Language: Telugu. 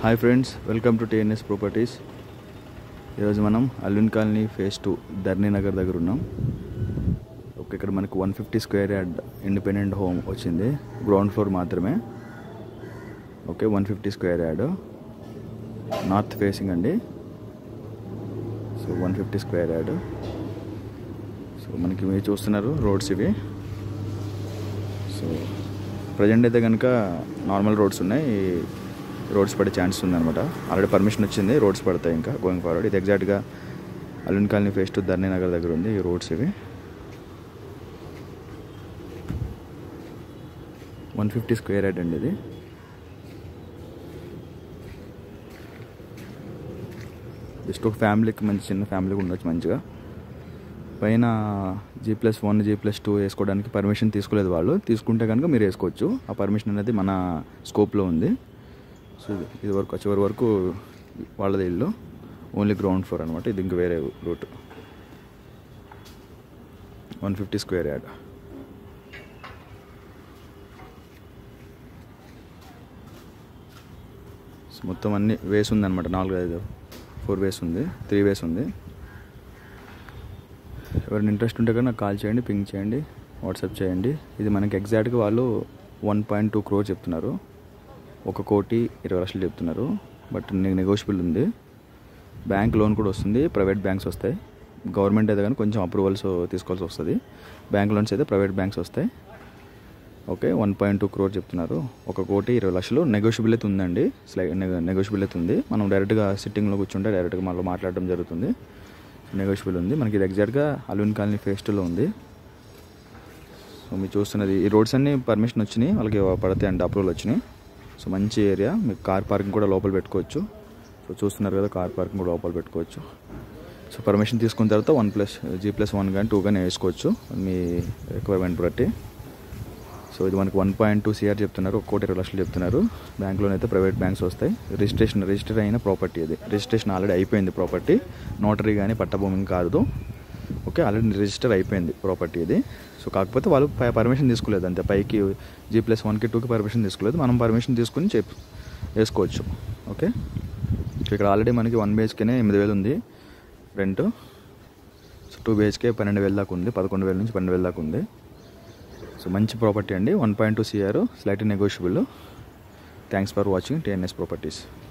hi friends welcome to TNS properties ఈరోజు మనం Alwin colony phase two Dharni Nagar దగ్గర ఉన్నాం ఓకే ఇక్కడ మనకు one fifty square yard independent home వచ్చింది గ్రౌండ్ ఫ్లోర్ మాత్రమే okay one fifty square yard north facing అండి so one fifty square yard so మనకి మీరు చూస్తున్నారు రోడ్స్ ఇవి సో ప్రజెంట్ అయితే కనుక నార్మల్ రోడ్స్ ఉన్నాయి రోడ్స్ పడే ఛాన్స్ ఉందన్నమాట ఆల్రెడీ పర్మిషన్ వచ్చింది రోడ్స్ పడతాయి ఇంకా గోయింగ్ ఫార్వర్డ్ ఇది ఎగ్జాక్ట్గా Alvin colony phase two Dharni Nagar దగ్గర ఉంది ఈ రోడ్స్ ఇవి వన్ ఫిఫ్టీ స్క్వేర్ యార్డ్ అండి ఇది జస్ట్ ఒక ఫ్యామిలీకి మంచి చిన్న ఫ్యామిలీకి ఉండొచ్చు మంచిగా పైన G plus one G plus two వేసుకోవడానికి పర్మిషన్ తీసుకోలేదు వాళ్ళు తీసుకుంటే కనుక మీరు వేసుకోవచ్చు ఆ పర్మిషన్ అనేది మన స్కోప్లో ఉంది సో ఇది వరకు చివరి వరకు వాళ్ళది ఇల్లు ఓన్లీ గ్రౌండ్ ఫ్లోర్ అనమాట ఇది ఇంక వేరే route one fifty square yard so మొత్తం అన్ని వేస్ ఉందన్నమాట నాలుగు ఐదు ఫోర్ వేస్ ఉంది త్రీ వేస్ ఉంది ఎవరైనా ఇంట్రెస్ట్ ఉంటే కానీ నాకు కాల్ చేయండి పింక్ చేయండి వాట్సాప్ చేయండి ఇది మనకి ఎగ్జాక్ట్గా వాళ్ళు వన్ పాయింట్ టూ క్రోర్ చెప్తున్నారు ఒక కోటి ఇరవై లక్షలు చెప్తున్నారు బట్ నీకు నెగోషియబుల్ ఉంది బ్యాంక్ లోన్ కూడా వస్తుంది ప్రైవేట్ బ్యాంక్స్ వస్తాయి గవర్నమెంట్ అయితే కానీ కొంచెం అప్రూవల్స్ తీసుకోవాల్సి వస్తుంది బ్యాంక్ లోన్స్ అయితే ప్రైవేట్ బ్యాంక్స్ వస్తాయి okay one point two crore చెప్తున్నారు ఒక కోటి ఇరవై లక్షలు నెగోషియబుల్ అయితే ఉందండి స్లై నెగోషియబుల్ అయితే ఉంది మనం డైరెక్ట్గా సిట్టింగ్లో కూర్చుంటే డైరెక్ట్గా మనలో మాట్లాడడం జరుగుతుంది నెగోషియబుల్ ఉంది మనకి ఇది ఎగ్జాక్ట్గా అల్విన్ కాలనీ ఫేస్ టూలో ఉంది సో మీరు చూస్తున్నది ఈ రోడ్స్ అన్ని పర్మిషన్ వచ్చినాయి వాళ్ళకి పడతాయి అండి అప్రూవల్ వచ్చినాయి సో మంచి ఏరియా మీకు కార్ పార్కింగ్ కూడా లోపల పెట్టుకోవచ్చు సో చూస్తున్నారు కదా కార్ పార్కింగ్ కూడా లోపల పెట్టుకోవచ్చు సో పర్మిషన్ తీసుకున్న తర్వాత one plus G plus one కానీ టూ కానీ వేసుకోవచ్చు మీ రిక్వైర్మెంట్ బట్టి సో ఇది మనకి వన్ పాయింట్ టూ సిఆర్ చెప్తున్నారు ఒక కోటి ఇరవై లక్షలు చెప్తున్నారు బ్యాంక్లోనే అయితే ప్రైవేట్ బ్యాంక్స్ వస్తాయి రిజిస్ట్రేషన్ రిజిస్టర్ అయిన ప్రాపర్టీ ఇది రిజిస్ట్రేషన్ ఆల్రెడీ అయిపోయింది ప్రాపర్టీ నోటరీ కానీ పట్టభూమి కాదు ఓకే ఆల్రెడీ రిజిస్టర్ అయిపోయింది ప్రాపర్టీ ఇది సో కాకపోతే వాళ్ళు పర్మిషన్ తీసుకోలేదు అంతే పైకి జీ ప్లస్ వన్కి టూకి పర్మిషన్ తీసుకోలేదు మనం పర్మిషన్ తీసుకుని చెప్ వేసుకోవచ్చు ఓకే ఇక్కడ ఆల్రెడీ మనకి వన్ బిహెచ్కేనే ఎనిమిది వేలు ఉంది రెంట్ సో టూ బిహెచ్కే పన్నెండు వేల దాకా ఉంది పదకొండు వేల నుంచి పన్నెండు వేల దాకా ఉంది సో మంచి ప్రాపర్టీ అండి one point two CR slight negotiable thanks for watching TNS properties